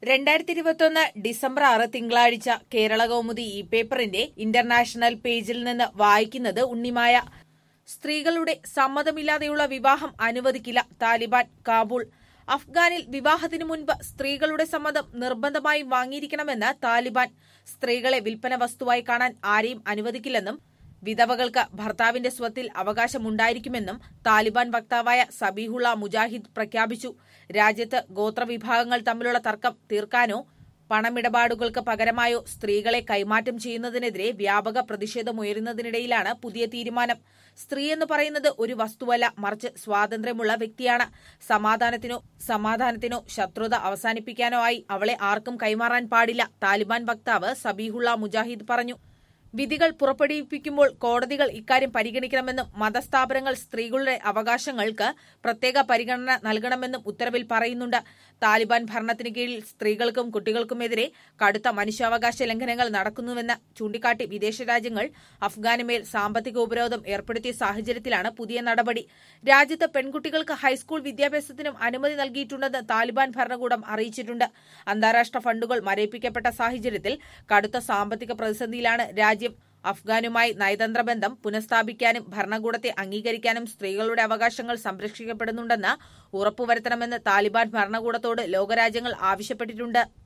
രണ്ടായിരത്തി ഇരുപത്തൊന്ന് ഡിസംബർ ആറ് തിങ്കളാഴ്ച കേരള കൗമുദി ഈ പേപ്പറിന്റെ ഇന്റർനാഷണൽ പേജിൽ നിന്ന് വായിക്കുന്നത് ഉണ്ണിമായ സ്ത്രീകളുടെ സമ്മതമില്ലാതെയുള്ള വിവാഹം അനുവദിക്കില്ല താലിബാൻ കാബൂൾ അഫ്ഗാനിൽ വിവാഹത്തിനു മുൻപ് സ്ത്രീകളുടെ സമ്മതം നിർബന്ധമായും വാങ്ങിയിരിക്കണമെന്ന് താലിബാൻ സ്ത്രീകളെ വിൽപ്പന വസ്തുവായി കാണാൻ ആരെയും അനുവദിക്കില്ലെന്നും വിധവകൾക്ക് ഭർത്താവിന്റെ സ്വത്തിൽ അവകാശമുണ്ടായിരിക്കുമെന്നും താലിബാൻ വക്താവായ സബീഹുള്ള മുജാഹിദ് പ്രഖ്യാപിച്ചു രാജ്യത്ത് ഗോത്രവിഭാഗങ്ങൾ തമ്മിലുള്ള തർക്കം തീർക്കാനോ പണമിടപാടുകൾക്ക് പകരമായോ സ്ത്രീകളെ കൈമാറ്റം ചെയ്യുന്നതിനെതിരെ വ്യാപക പ്രതിഷേധമുയരുന്നതിനിടയിലാണ് പുതിയ തീരുമാനം സ്ത്രീ എന്ന് പറയുന്നത് ഒരു വസ്തുവല്ല മറിച്ച് സ്വാതന്ത്ര്യമുള്ള വ്യക്തിയാണ് സമാധാനത്തിനോ സമാധാനത്തിനോ ശത്രുത അവസാനിപ്പിക്കാനോ ആയി അവളെ ആർക്കും കൈമാറാൻ പാടില്ല താലിബാൻ വക്താവ് സബീഹുള്ള മുജാഹിദ് പറഞ്ഞു വിധികൾ പുറപ്പെടുവിപ്പിക്കുമ്പോൾ കോടതികൾ ഇക്കാര്യം പരിഗണിക്കണമെന്നും മതസ്ഥാപനങ്ങൾ സ്ത്രീകളുടെ അവകാശങ്ങൾക്ക് പ്രത്യേക പരിഗണന നൽകണമെന്നും ഉത്തരവിൽ പറയുന്നുണ്ട് താലിബാൻ ഭരണത്തിന് കീഴിൽ സ്ത്രീകൾക്കും കുട്ടികൾക്കുമെതിരെ കടുത്ത മനുഷ്യാവകാശ ലംഘനങ്ങൾ നടക്കുന്നുവെന്ന് ചൂണ്ടിക്കാട്ടി വിദേശ രാജ്യങ്ങൾ അഫ്ഗാനുമേൽ സാമ്പത്തിക ഉപരോധം ഏർപ്പെടുത്തിയ സാഹചര്യത്തിലാണ് പുതിയ നടപടി രാജ്യത്ത് പെൺകുട്ടികൾക്ക് ഹൈസ്കൂൾ വിദ്യാഭ്യാസത്തിനും അനുമതി നൽകിയിട്ടുണ്ടെന്ന് താലിബാൻ ഭരണകൂടം അറിയിച്ചിട്ടുണ്ട് അന്താരാഷ്ട്ര ഫണ്ടുകൾ മരവിപ്പിക്കപ്പെട്ട സാഹചര്യത്തിൽ കടുത്ത സാമ്പത്തിക പ്രതിസന്ധിയിലാണ് രാജ്യം അഫ്ഗാനുമായി നയതന്ത്ര ബന്ധം പുനഃസ്ഥാപിക്കാനും ഭരണകൂടത്തെ അംഗീകരിക്കാനും സ്ത്രീകളുടെ അവകാശങ്ങൾ സംരക്ഷിക്കപ്പെടുന്നുണ്ടെന്ന് ഉറപ്പുവരുത്തണമെന്ന് താലിബാൻ ഭരണകൂടത്തോട് ലോകരാജ്യങ്ങൾ ആവശ്യപ്പെട്ടിട്ടുണ്ട്